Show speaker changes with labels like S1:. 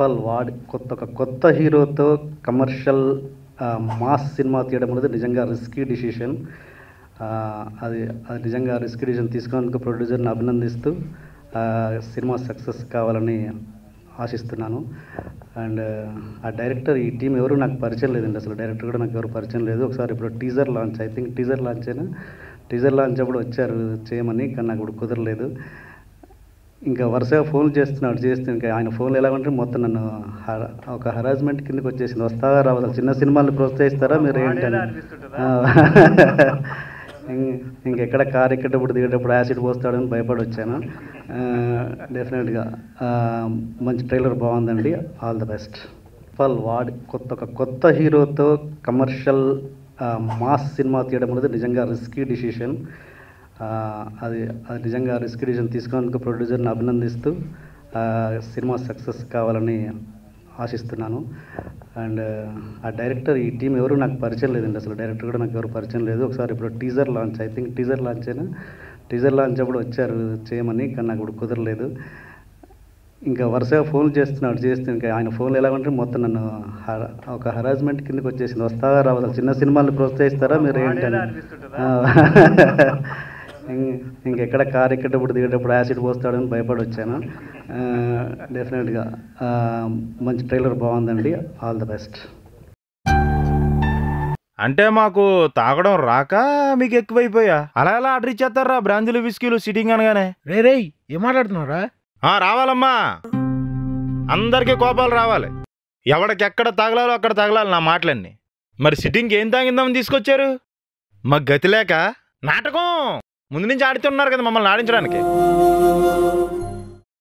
S1: ఫల్ వాడి కొత్త ఒక కొత్త హీరోతో కమర్షియల్ ఆ, మాస్ సినిమా తీయడం అనేది నిజంగా రిస్కీ డిసిషన్ అది అది నిజంగా రిస్కీ డిసిషన్ తీసుకున్నందుకు ప్రొడ్యూసర్ని అభినందిస్తూ ఆ, సినిమా సక్సెస్ కావాలని ఆశిస్తున్నాను అండ్ ఆ డైరెక్టర్ ఈ టీం ఎవరు నాకు పరిచయం లేదండి అసలు డైరెక్టర్ కూడా నాకు ఎవరు పరిచయం లేదు ఒకసారి ఇప్పుడు teaser launch I think teaser launch అయినా టీజర్ లాంచ్ అప్పుడు వచ్చారు చేయమని కానీ నాకు ఇప్పుడు కుదరలేదు ఇంకా వరుసగా ఫోన్ చేస్తున్నాడు చేస్తే ఇంకా ఆయన ఫోన్లు ఎలా ఉంటే మొత్తం నన్ను హర- ఒక హరాస్మెంట్ కిందకి వచ్చేసింది వస్తారా రావదా చిన్న సినిమాలు ప్రోత్సహిస్తారా మీరు ఏంటని ఆ. ఇం- ఇంకెక్కడ కారు ఎక్కేటప్పుడు దిగేటప్పుడు యాసిడ్ పోస్తాడని భయపడి వచ్చాను డెఫినెట్గా మంచి ట్రైలర్ బాగుందండి ఆల్ ద బెస్ట్ ఫల్ వాడి కొత్త ఒక కొత్త హీరోతో కమర్షియల్ మాస్ సినిమా తీయడం అనేది నిజంగా రిస్కీ డిసిషన్ అది అది నిజంగా రిస్క్ డిసిషన్ తీసుకున్నందుకు ప్రొడ్యూసర్ని అభినందిస్తూ ఆ, సినిమా సక్సెస్ కావాలని ఆశిస్తున్నాను అండ్ ఆ డైరెక్టర్ ఈ టీం ఎవరు నాకు పరిచయం లేదండి అసలు డైరెక్టర్ కూడా నాకు ఎవరు పరిచయం లేదు ఒకసారి ఇప్పుడు teaser launch I think teaser launch అయినా టీజర్ లాంచ్ అప్పుడు వచ్చారు చేయమని కానీ నాకు ఇప్పుడు కుదరలేదు ఇంకా వరుసగా ఫోన్ చేస్తున్నాడు చేస్తే ఇంకా ఆయన ఫోన్లు ఎలా ఉంటే మొత్తం నన్ను హర- ఒక హరాస్మెంట్ కిందకి వచ్చేసింది వస్తారా రావదా చిన్న సినిమాలు ప్రోత్సహిస్తారా మీరు ఏంటని ఆ. ఇం- ఇంకెక్కడ కారు ఎక్కేటప్పుడు దిగేటప్పుడు యాసిడ్ పోస్తాడని భయపడి వచ్చాను డెఫినెట్గా మంచి ట్రైలర్ బాగుందండి ఆల్ ద బెస్ట్
S2: అంటే మాకు తాగడం రాక మీకు ఎక్కువైపోయా అలా ఎలా ఆర్డర్ ఇచ్చేస్తారా బ్రాంజీలు విస్కీలు సిట్టింగ్ అనగానే
S3: రే రేయ్ ఏం మాట్లాడుతున్నావురా
S2: ఆ రావాలమ్మా అందరికీ కోపాలు రావాలి ఎవడికెక్కడ తగలాలో అక్కడ తగలాలి నా మాటలన్నీ మరి సిట్టింగ్ ఏం తాగిందామని తీసుకొచ్చారు మాకు గతి లేక నాటకం ముందు నుంచి ఆడుతున్నారు కదా మమ్మల్ని ఆడించడానికి